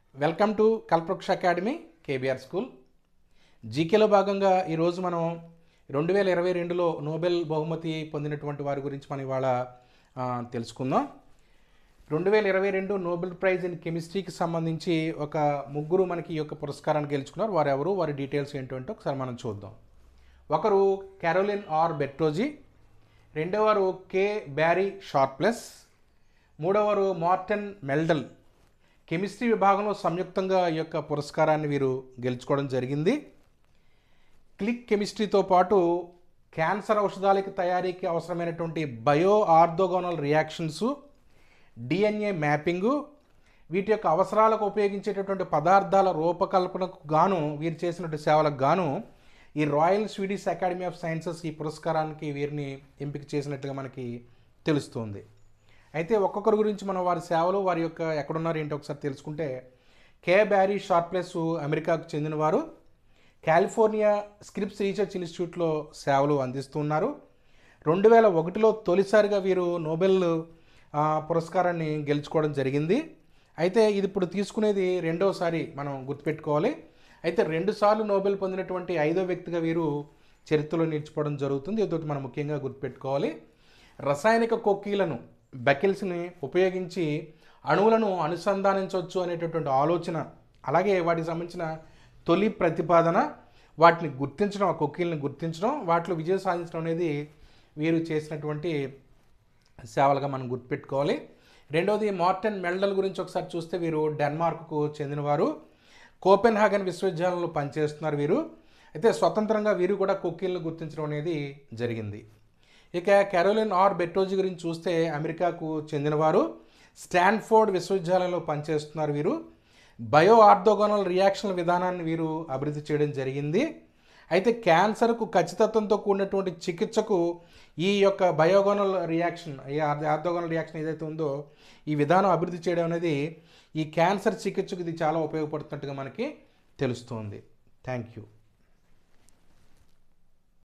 welcome to Kalpavriksha academy KBR school జీకేలో భాగంగా ఈరోజు మనం రెండు వేల ఇరవై రెండులో నోబెల్ బహుమతి పొందినటువంటి వారి గురించి మనం ఇవాళ ఆ, తెలుసుకుందాం రెండు వేల ఇరవై రెండు నోబెల్ ప్రైజ్ ఇన్ కెమిస్ట్రీకి సంబంధించి ఒక ముగ్గురు మనకి ఈ యొక్క పురస్కారాన్ని గెలుచుకున్నారు వారు ఎవరు వారి డీటెయిల్స్ ఏంటంటే ఒకసారి మనం చూద్దాం ఒకరు క్యారోలిన్ ఆర్ బెట్రోజీ రెండవరు కే బ్యారీ షార్ప్లెస్ మూడవరు మార్టన్ మెల్డల్ కెమిస్ట్రీ విభాగంలో సంయుక్తంగా ఈ యొక్క పురస్కారాన్ని వీరు గెలుచుకోవడం జరిగింది క్లిక్ కెమిస్ట్రీతో పాటు క్యాన్సర్ ఔషధాలకి తయారీకి అవసరమైనటువంటి bio orthogonal reactions DNA mapping వీటి యొక్క అవసరాలకు ఉపయోగించేటటువంటి పదార్థాల రూపకల్పనకు గాను వీరు చేసినటువంటి సేవలకు గాను ఈ royal Swedish academy of sciences ఈ పురస్కారానికి వీరిని ఎంపిక చేసినట్లుగా మనకి తెలుస్తుంది అయితే ఒక్కొక్కరి గురించి మనం వారి సేవలు వారి యొక్క ఎక్కడున్నారు ఏంటో ఒకసారి తెలుసుకుంటే కే బ్యారీ షార్ప్లెస్ అమెరికాకు చెందినవారు కాలిఫోర్నియా స్క్రిప్స్ రీసెర్చ్ ఇన్స్టిట్యూట్లో సేవలు అందిస్తున్నారు రెండు వేల ఒకటిలో తొలిసారిగా వీరు నోబెల్ ఆ, పురస్కారాన్ని గెలుచుకోవడం జరిగింది అయితే ఇది ఇప్పుడు తీసుకునేది రెండోసారి మనం గుర్తుపెట్టుకోవాలి అయితే రెండుసార్లు నోబెల్ పొందినటువంటి ఐదో వ్యక్తిగా వీరు చరిత్రలో నిలిచిపోవడం జరుగుతుంది ఇదొకటి మనం ముఖ్యంగా గుర్తుపెట్టుకోవాలి రసాయనిక కొక్కీలను బకిల్స్ని ఉపయోగించి అణువులను అనుసంధానించవచ్చు అనేటటువంటి ఆలోచన అలాగే వాటికి సంబంధించిన తొలి ప్రతిపాదన వాటిని గుర్తించడం ఆ కొక్కీలను గుర్తించడం వాటిలో విజయం సాధించడం అనేది వీరు చేసినటువంటి సేవలుగా మనం గుర్తుపెట్టుకోవాలి రెండవది మార్టన్ మెల్డల్ గురించి ఒకసారి చూస్తే వీరు డెన్మార్క్కు చెందినవారు కోపెన్హాగన్ విశ్వవిద్యాలయంలో పనిచేస్తున్నారు వీరు అయితే స్వతంత్రంగా వీరు కూడా కొక్కీలను గుర్తించడం అనేది జరిగింది ఇక కెరోలిన్ ఆర్ బెట్టోజీ గురించి చూస్తే అమెరికాకు చెందినవారు స్టాన్ఫోర్డ్ విశ్వవిద్యాలయంలో పనిచేస్తున్నారు వీరు బయో ఆర్థోగోనల్ రియాక్షన్ విధానాన్ని వీరు అభివృద్ధి చేయడం జరిగింది అయితే క్యాన్సర్కు ఖచ్చితత్వంతో కూడినటువంటి చికిత్సకు ఈ యొక్క బయోగోనల్ రియాక్షన్ ఈ ఆర్థోగోనల్ రియాక్షన్ ఏదైతే ఉందో ఈ విధానం అభివృద్ధి చేయడం అనేది ఈ క్యాన్సర్ చికిత్సకు ఇది చాలా ఉపయోగపడుతున్నట్టుగా మనకి తెలుస్తుంది థ్యాంక్ యూ